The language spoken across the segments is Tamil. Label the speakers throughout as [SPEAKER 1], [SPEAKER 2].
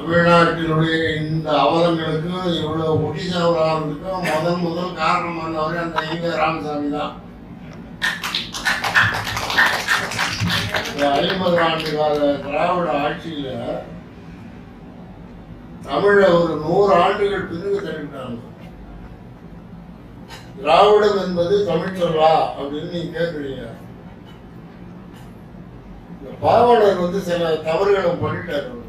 [SPEAKER 1] தமிழ்நாட்டினுடைய இந்த அவலங்களுக்கும் இவ்வளவு ஒடிசாவுக்கும் முதல் முதல் காரணமானவர் அந்த ஈவே ராமசாமி தான் இந்த ஐம்பது ஆண்டு கால திராவிட ஆட்சியில தமிழ ஒரு நூறு ஆண்டுகள் பிரிவு தள்ளிட்டாங்க திராவிடம் என்பது தமிழ் சொல்லா அப்படின்னு நீங்க கேக்குறீங்க இந்த பாவாணர் வந்து சில தவறுகளை பண்ணிட்டாரு அவரு.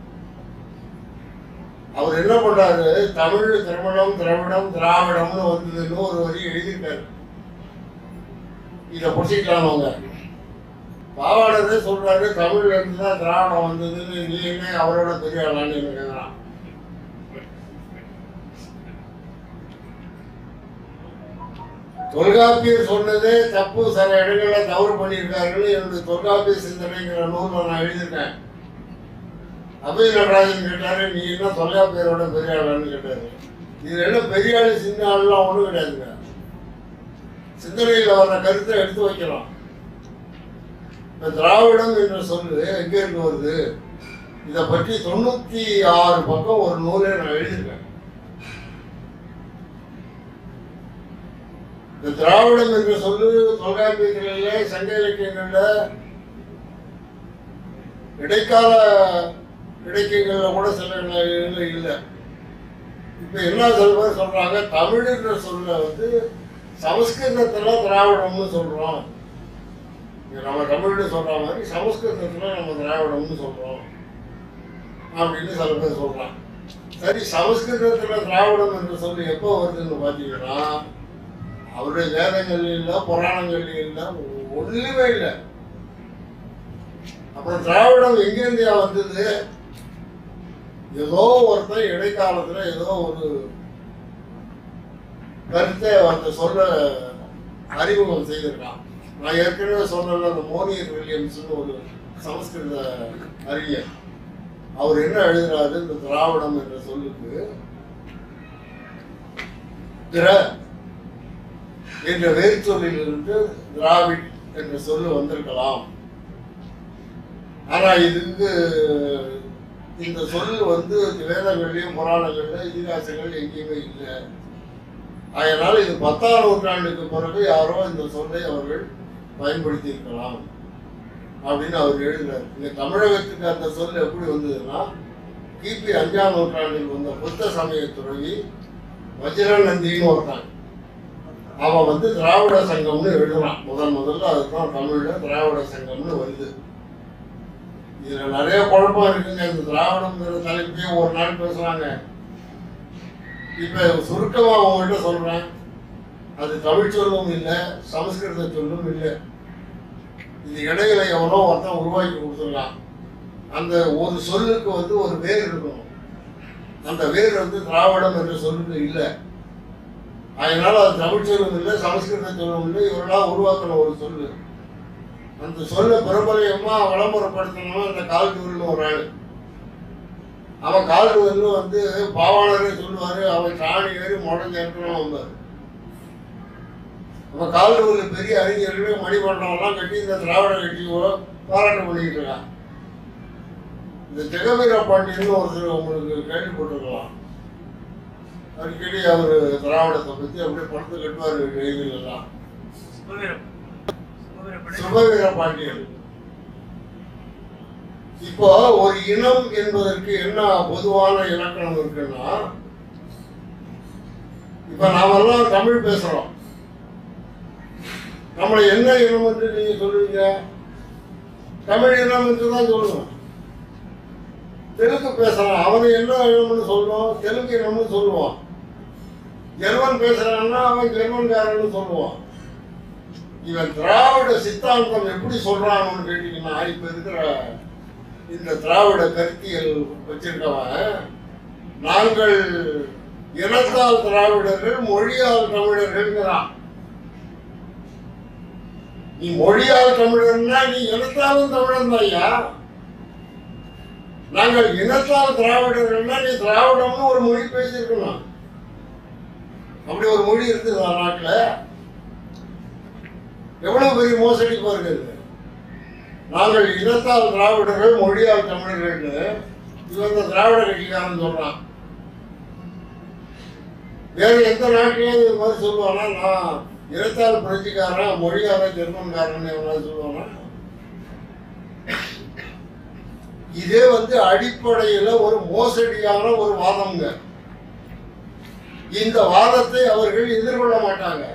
[SPEAKER 1] அவர் என்ன பண்றாரு தமிழ் திரவிடம் திராவிடம் திராவிடம்னு வந்ததுன்னு ஒரு வரி எழுதியிருக்காரு இதை பிடிச்சிக்கலாம் அவங்க பாவாடரே சொல்றாரு தமிழ்ல இருந்து தான் திராவிடம் வந்ததுன்னு நீ என்ன அவரோட பெரிய ஆளான்னு என்ன கேட்கறான் தொல்காப்பியர் சொன்னதே தப்பு சில இடங்கள்ல தவறு பண்ணியிருக்காருன்னு என்னுடைய தொல்காப்பிய சிந்தனைங்கிற நூல்ல நான் எழுதியிருக்கேன் அபய நடராஜன் கேட்டாரு நீ என்ன தொல்காப்பியரோட பெரிய ஆளான்னு கேட்டாரு இது எல்லாம் பெரிய ஆளு சின்ன ஆளுலாம் ஒண்ணும் கிடையாதுங்க சிந்தனையில் வர்ற கருத்தை எடுத்து வைக்கலாம் இப்ப திராவிடம் என்ற சொல்லு எங்க இருந்து வருது இதை பற்றி தொண்ணூத்தி ஆறு பக்கம் ஒரு நூலை நான் எழுதியிருக்கேன் இந்த திராவிடம் என்ற சொல்லு தொல்காப்பியங்களிலே சங்க இலக்கியங்கள்ல இடைக்கால இலக்கியங்கள்ல கூட சில இடங்கள்ல இல்லை இப்ப என்ன சில பேர் சொல்றாங்க தமிழ் என்ற சொல்ல வந்து சமஸ்கிருதத்துல திராவிடம்னு சொல்றோம் இங்க நம்ம தமிழ்ல சொல்ற மாதிரி சமஸ்கிருதத்துல நம்ம திராவிடம்னு சொல்றோம் அப்படின்னு சில பேர் சொல்றாங்க சரி சமஸ்கிருதத்துல திராவிடம் என்று சொல்லி எப்போ வருதுன்னு பாத்தீங்கன்னா அவருடைய வேதங்கள் இல்லை புராணங்கள் இல்லை ஒண்ணுமே இல்லை அப்புறம் திராவிடம் எங்கேருந்து வந்தது ஏதோ ஒருத்தன் இடைக்காலத்துல ஏதோ ஒரு கருத்தை அந்த சொல்ல அறிமுகம் செய்திருக்கான் நான் ஏற்கனவே சொன்னல அந்த மோனியர் வில்லியம்ஸ்னு ஒரு சமஸ்கிருத அறிஞர் அவர் என்ன எழுதுறாரு இந்த திராவிடம் என்ற சொல்லுக்கு திர என்ற வேர்ச்சொல்லிலிருந்து திராவிட் என்ற சொல்லு வந்திருக்கலாம் ஆனா இதுக்கு இந்த சொல் வந்து வேதங்கள்லயும் புராணங்கள்ல இதிகாசங்கள் எங்கேயுமே இல்லை அதனால இது பத்தாம் நூற்றாண்டுக்கு பிறகு யாரோ இந்த சொல்லை அவர்கள் பயன்படுத்தி இருக்கலாம் அப்படின்னு அவர் எழுதினார் இந்த தமிழகத்துக்கு அந்த சொல் எப்படி வந்ததுன்னா கிபி அஞ்சாம் நூற்றாண்டில் வந்த புத்த சமய துறவி வஜ்ரநந்தின்னு ஒருத்தன் அவன் வந்து திராவிட சங்கம்னு எழுதுனான் முதல் முதல்ல அதுதான் தமிழ்ல திராவிட சங்கம்னு வருது இதுல நிறைய குழப்பம் இருக்குங்க இந்த திராவிடம்ங்கிற தலைப்பே ஒரு நாள் பேசுறாங்க இப்ப சுருக்கமா உங்கள்கிட்ட சொல்றேன் அது தமிழ் சொல்லும் இல்லை சமஸ்கிருத சொல்லும் இல்லை இது இடையில எவனோ ஒருத்தன் உருவாக்கி கொடுத்துருக்கான் அந்த ஒரு சொல்லுக்கு வந்து ஒரு வேர் இருக்கணும் அந்த வேர் வந்து திராவிடம் என்ற சொல்லுக்கு இல்லை அதனால அது தமிழ் சொல்லும் இல்லை சமஸ்கிருத சொல்லும் இல்லை இவரெல்லாம் உருவாக்கின ஒரு சொல்லு அந்த சொல்ல பிரபலயமா விளம்பரப்படுத்தணும் அந்த கால்டூர்னு ஒரு ஆள் அவன் கால்டூர்னு வந்து பாவாணரே சொல்லுவாரு அவன் சாணி ஏறி முடஞ்சு இருக்கணும் வந்தார் நம்ம கால்டூர்ல பெரிய அறிஞர்கள் மணிமண்டபம்லாம் கட்டி இந்த திராவிட கட்சியோ பாராட்டு பண்ணிக்கிட்டு இருக்கான் இந்த ஜெகவீர பாண்டியன் ஒருத்தர் உங்களுக்கு கேள்விப்பட்டிருக்கலாம் அடிக்கடி அவர் திராவிடத்தை பத்தி அப்படியே படத்தை கட்டுவார் டெய்லியில எல்லாம்
[SPEAKER 2] சுபவீரம் சுபவீரப்படை
[SPEAKER 1] சுபவீர பாண்டியன் இப்போ ஒரு இனம் என்பதற்கு என்ன பொதுவான இலக்கணம் இருக்குன்னா இப்ப நாமெல்லாம் தமிழ் பேசுறோம் நம்மளை என்ன இனம் என்று நீங்க சொல்லுவீங்க தமிழ் இனம் என்று தான் சொல்லணும் தெலுங்கு பேசுறான் அவனை என்ன இனம்னு சொல்லுவோம் தெலுங்கு இனம்னு சொல்லுவான் ஜெர்மன் பேசுறான்னா அவன் ஜெர்மன்காரன்னு சொல்லுவான் இவன் திராவிட சித்தாந்தம் எப்படி சொல்றான்னு கேட்டீங்கன்னா இப்ப இருக்கிற இந்த திராவிட கருத்தியல் வச்சிருக்கவன் நாங்கள் இனத்தால் திராவிடர்கள் மொழியால் தமிழர்கள்ங்கிறான் நீ மொழியால் தமிழர்னா நீ இனத்தாலும் தமிழன் ஐயா நாங்கள் இனத்தால் திராவிடர்கள்னா நீ திராவிடம்னு ஒரு மொழி பேசியிருக்கணும் அப்படி ஒரு மொழி இருக்குது நாட்டில் எவ்வளவு பெரிய மோசடி பாருங்க இது. நாங்கள் இனத்தால் திராவிடர்கள் மொழியால் தமிழர்கள்னு இவன் இந்த திராவிட கட்சிக்காரன் சொல்றான் வேற எந்த நாட்டிலையும் இது மாதிரி சொல்லுவானா நான் இரத்தால் புரட்சிக்காரன் மொழியாரன் ஜெர்மன்காரன் எவனாவது சொல்லுவானா இதே வந்து அடிப்படையில ஒரு மோசடியான ஒரு வாதம்ங்க இந்த வாதத்தை அவர்கள் எதிர்கொள்ள மாட்டாங்க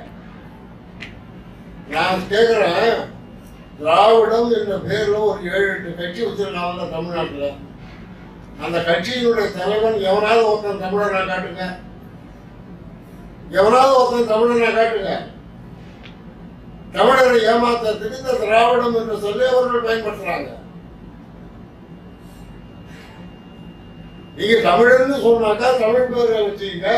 [SPEAKER 1] நான் கேட்கிறேன் திராவிடம் என்ற பேர்ல ஒரு ஏழு எட்டு கட்சி வச்சிருக்காங்க தமிழ்நாட்டுல அந்த கட்சியினுடைய தலைவன் எவனாவது ஒருத்தன் தமிழனா காட்டுங்க எவனாவது ஒருத்தன் தமிழனா காட்டுங்க தமிழரை ஏமாத்துறதுக்கு இந்த திராவிடம் என்று சொல்லி அவர்கள் பயன்படுத்துறாங்க நீங்க தமிழர்னு சொன்னாக்கா தமிழ் பேரை வச்சுக்கங்க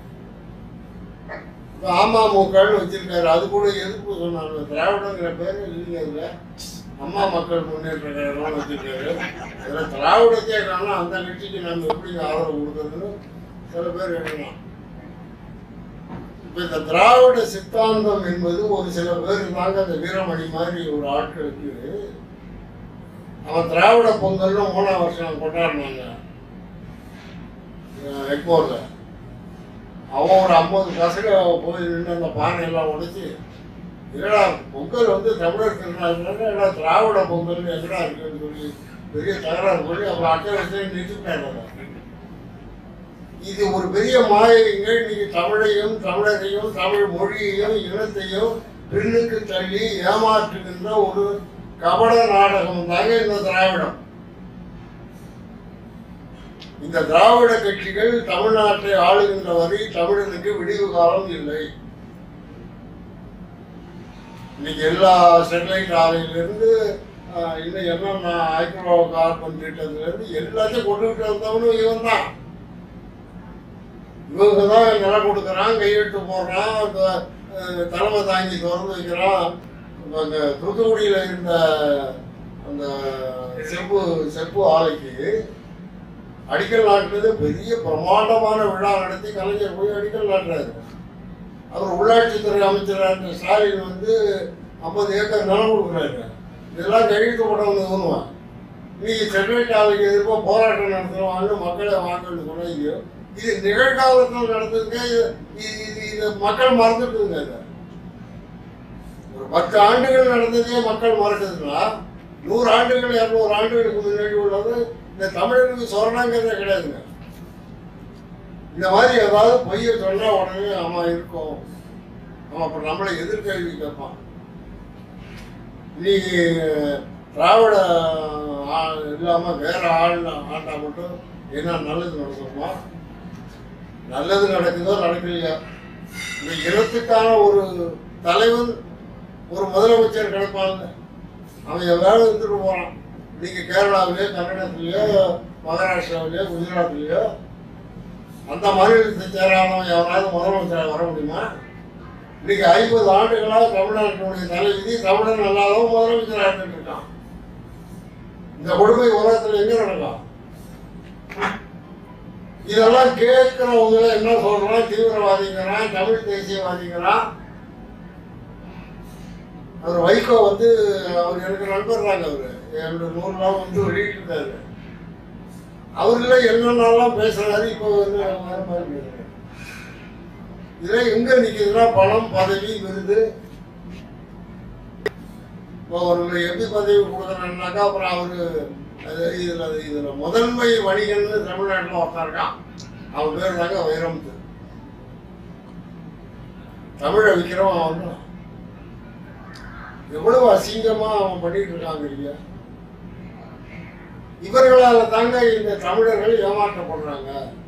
[SPEAKER 1] இப்ப அமமுகன்னு வச்சிருக்காரு அது கூட எதிர்ப்பு சொன்னாங்க திராவிடங்கிற பேர் இல்லைங்க அதுல அம்மா மக்கள் முன்னேற்ற கழகம் வச்சிருக்காரு இதுல திராவிடத்தை காரணம் அந்த கட்சிக்கு நம்ம எப்படி ஆதரவு கொடுக்கறதுன்னு சில பேர் எழுதலாம் இப்ப இந்த திராவிட சித்தாந்தம் என்பது ஒரு சில பேர் தாங்க அந்த வீரமணி மாதிரி ஒரு ஆட்களுக்கு அவன் திராவிட பொங்கல்னு மூணாம் வருஷம் கொண்டாடினாங்க எக்மோர்ல அவன் ஒரு ஐம்பது பசங்க போய் நின்று அந்த பானை எல்லாம் உடைச்சு என்னடா பொங்கல் வந்து தமிழர் திருநாள் என்னடா திராவிட பொங்கல் எங்கடா இருக்குன்னு சொல்லி பெரிய தகராறு பண்ணி அப்புறம் அட்டை வச்சு நிறுத்திட்டாங்க அதை. இது ஒரு பெரிய மாயைங்க இன்னைக்கு தமிழையும் தமிழரையும் தமிழ் மொழியையும் இனத்தையும் பெண்ணுக்கு தள்ளி ஏமாற்றுகின்ற ஒரு கபட நாடகம் தாங்க இந்த திராவிடம் இந்த திராவிட கட்சிகள் தமிழ்நாட்டை ஆளுகின்ற வரை தமிழனுக்கு விடிவு காலம் இல்லை இன்னைக்கு எல்லா ஸ்டெர்லைட் ஆலையிலிருந்து ஆஹ், இன்னும் என்னென்ன ஹைட்ரோ கார்பன் திட்டத்திலிருந்து எல்லாத்தையும் கொண்டுகிட்டு வந்தவனும் இவன் தான் இவங்க தான் நிலம் கொடுக்குறான் கையெழுத்து போடுறான் அந்த, அஹ், தலைமை தாங்கி திறந்து வைக்கிறான் அங்கே தூத்துக்குடியில் இருந்த அந்த செப்பு செப்பு ஆலைக்கு அடிக்கல் நாட்டுறது பெரிய பிரமாண்டமான விழா நடத்தி கலைஞர் போய் அடிக்கல் நாட்டுறாரு அவர் உள்ளாட்சித்துறை அமைச்சராக இருந்த ஸ்டாலின் வந்து ஐம்பது ஏக்கர் நிலம் கொடுக்குறாரு இதெல்லாம் கையெழுத்து போட்டவங்க ஊனுவான் இன்னைக்கு சென்னைட் ஆலைக்கு எதிர்ப்பாக போராட்டம் நடத்துவாங்க மக்களை வாங்கன்னு சொன்னீங்க இது நிகழ்காலத்தில் நடந்ததுங்க இது இது- இது இது மக்கள் மறந்துட்டுங்க இதை ஒரு பத்து ஆண்டுகள் நடந்ததே மக்கள் மறக்குதுன்னா நூறு ஆண்டுகள் இரநூறு ஆண்டுகளுக்கு முன்னாடி உள்ளது இந்த தமிழருக்கு சொரணங்கிறதே கிடையாதுங்க இந்த மாதிரி ஏதாவது பொய்ய சொன்னா உடனே ஆமா இருக்கும் அவன் அப்புறம் நம்மளை எதிர்கேள்வி கேட்பான் இன்னைக்கு திராவிட ஆள் இல்லாம வேற ஆள் ஆண்டா மட்டும் என்ன நல்லது நடக்குமா நல்லது நடக்குதோ நடக்கலையா இந்த இனத்துக்கான ஒரு தலைவன் ஒரு முதலமைச்சர் கிடைப்பாங்க அவன் எவ்வளவு இருந்துட்டு போறான் இன்னைக்கு கேரளாவிலேயோ கர்நாடகத்திலேயோ மகாராஷ்டிராவிலேயோ குஜராத்லேயோ அந்த மாநிலத்தை சேராதவன் எவனாவது முதலமைச்சராக வர முடியுமா இன்னைக்கு ஐம்பது ஆண்டுகளாக தமிழ்நாட்டினுடைய தலைவிதி தமிழன் அல்லாதவன் முதலமைச்சராக இருந்துட்டு இருக்கான் இந்த கொடுமை உலகத்தில் எங்க நடக்கும் இதெல்லாம் கேட்கிறவங்க என்ன சொல்றான் தீவிரவாதிங்கிறான் தமிழ் தேசியவாதிங்கிறான் அவர் வைகோ வந்து அவர் எனக்கு நண்பர் தாங்க அவரு என்னோட நூறுலாம் வந்து வெளியிட்டிருக்காரு அவர்ல என்னென்னலாம் பேசுறாரு இப்போ வந்து வேற மாதிரி பேசுறாரு இதெல்லாம் எங்க நிக்குதுன்னா பணம் பதவி விருது இப்போ ஒரு எம்பி பதவி கொடுக்குறேன்னாக்கா அப்புறம் அவரு அது இதுல இதுல முதன்மை வணிகன்னு தமிழ்நாட்டில் ஒருத்தன் இருக்கான் அவன் பேர் தாங்க வைரமுத்து தமிழை விற்கிறவன் அவன் தான் எவ்வளவு அசிங்கமா அவன் பண்ணிட்டு இருக்காங்க இல்லையா இவர்களால தாங்க இந்த தமிழர்கள் ஏமாற்றப்படுறாங்க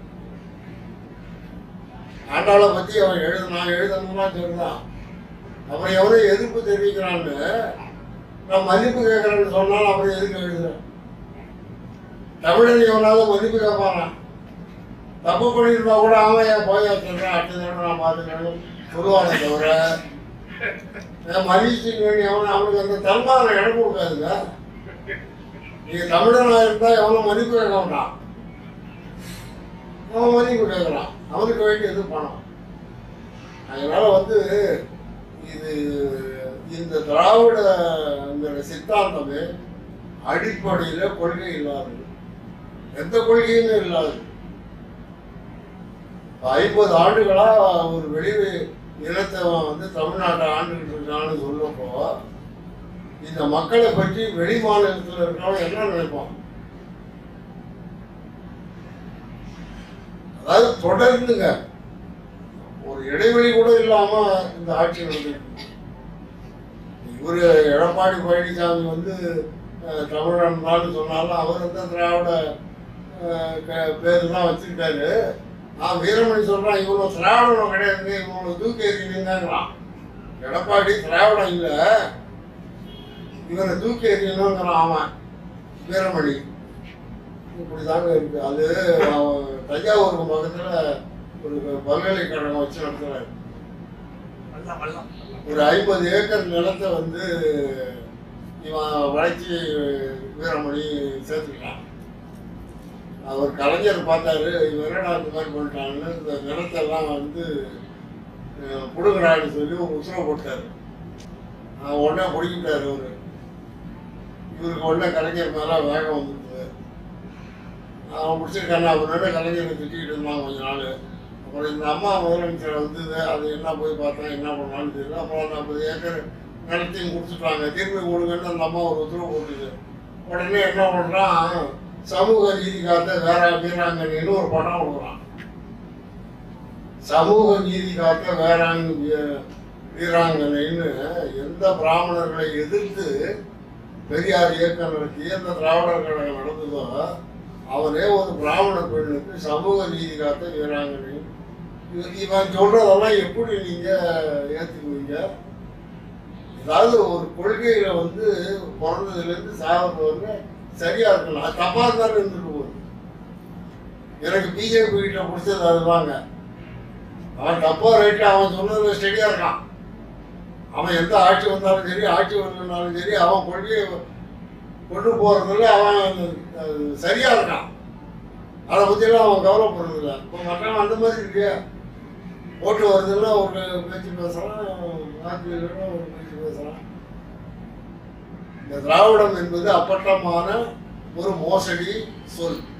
[SPEAKER 1] ஆண்டாளை பத்தி அவன் எழுத நான் எழுதணும்னா சொல்றான் அப்புறம் எவரும் எதிர்ப்பு தெரிவிக்கிறான்னு நான் மதிப்பு கேட்கறேன்னு சொன்னாலும் அப்புறம் எதுக்கு எழுதுறேன் தமிழன் எவனாவது மதிப்பு கேட்பானா தப்பு பண்ணியிருந்தா கூட அவன் ஏன் போய் சொல்றேன் அடுத்த தடவை நான் பார்த்துக்கணும் சொல்லுவானே தவிர நான் மதிச்சுங்க எவனும் அவனுக்கு அந்த தன்மான இடம் கொடுக்காதுங்க நீங்க தமிழனா இருந்தா எவனும் மதிப்பு கேட்க மாட்டான் அவன் மதிப்பு கேட்கறான் அவனுக்கு வேண்டியது பணம் அதனால வந்து இது இந்த திராவிட சித்தாந்தமே அடிப்படையில கொள்கை இல்லாதது எந்த கொள்கையுமே இல்லாது ஐம்பது ஆண்டுகளா ஒரு வெளி இனத்தை வந்து தமிழ்நாட்டை ஆண்டுகிட்டு இருக்கான்னு சொல்லப்போ இந்த மக்களை பற்றி வெளி மாநிலத்தில் இருக்கிறவங்க என்ன நினைப்பான் அதாவது தொடர்ந்துங்க ஒரு இடைவெளி கூட இல்லாம இந்த ஆட்சி நடந்துட்டு இவரு எடப்பாடி பழனிசாமி வந்து அஹ், தமிழன் தான் சொன்னாலும் அவர் வந்து திராவிட அஹ், க- பேரு தான் வச்சிருக்காரு நான் வீரமணி சொல்றான் இவனும் திராவிடம் கிடையாது இவனுக்கு தூக்கி எறியணுங்கிறான் எடப்பாடி திராவிடம் இல்ல இவனை தூக்கி எறியணுங்கிறான் அவன் வீரமணி இப்படிதாங்க இருக்கு அது அவன் தஞ்சாவூருக்கு பக்கத்துல ஒரு பல்கலைக்கழகம் வச்சு நடத்துறாரு
[SPEAKER 2] வல்லம் வல்லம்
[SPEAKER 1] ஒரு ஐம்பது ஏக்கர் நிலத்தை வந்து இவன் வளைச்சி வீரமணி சேர்த்துக்கிட்டான் அவர் கலைஞர் பார்த்தாரு இவன் என்னடா இந்த மாதிரி பண்ணிட்டான்னு இந்த நிலத்தெல்லாம் வந்து அஹ், புடுங்கடான்னு சொல்லி ஒரு உத்தரவு போட்டாரு அவன் உடனே பிடிக்கிட்டாரு அவரு இவருக்கு உடனே கலைஞர் மேல வேகம் வந்துருக்குது அவன் பிடிச்சிருக்கான அப்படின்னு கலைஞரை திட்டிக்கிட்டு இருந்தான் கொஞ்ச நாள் அப்புறம் இந்த அம்மா முதலமைச்சர் வந்தது அது என்ன போய் பார்த்தா என்ன பண்ணான்னு தெரியல அப்புறம் அந்த ஐம்பது ஏக்கர் நிலத்தையும் கொடுத்துட்டாங்க திரும்பி கொடுங்கன்னு அந்த அம்மா ஒரு உத்தரவு போட்டுது உடனே என்ன பண்ணுறான் சமூக நீதி காத்த வேற வீராங்கன்னு ஒரு படம் கொடுக்குறான் சமூக நீதி காத்த வேறாங்க வீ- வீராங்கனைன்னு எந்த பிராமணர்களை எதிர்த்து பெரியார் இயக்கம் நடத்தி எந்த திராவிடர் கழகம் நடந்ததோ அவரே ஒரு பிராமண பெண்ணுக்கு சமூக நீதி காத்த வீராங்கனை இவ- இவன் சொல்றதெல்லாம் எப்படி நீங்க ஏத்துக்குவீங்க ஏதாவது ஒரு கொள்கையில வந்து பிறந்ததுல இருந்து சாகிறது வந்து சரியா இருக்கணும் அது தப்பா இருந்தாலும் இருந்துட்டு போகுது எனக்கு பிஜேபி கிட்ட பிடிச்சது அதுதாங்க அவன் தப்பா ரைட்டு அவன் சொன்னதுல ஸ்டெடியா இருக்கான் அவன் எந்த ஆட்சி வந்தாலும் சரி ஆட்சி வரலனாலும் சரி அவன் கொள்கையை கொண்டு போறதுல அவன் அஹ், சரியா இருக்கான் அதை பற்றிலாம் அவன் கவலைப்படுறதில்ல இப்போ மற்றவன் அந்த மாதிரி இல்லையா ஓட்டு வருதுன்னா ஒரு பேச்சு பேசுகிறான் வாக்கு இல்லைன்னா ஒரு பேச்சு பேசுகிறான் இந்த திராவிடம் என்பது அப்பட்டமான ஒரு மோசடி சொல்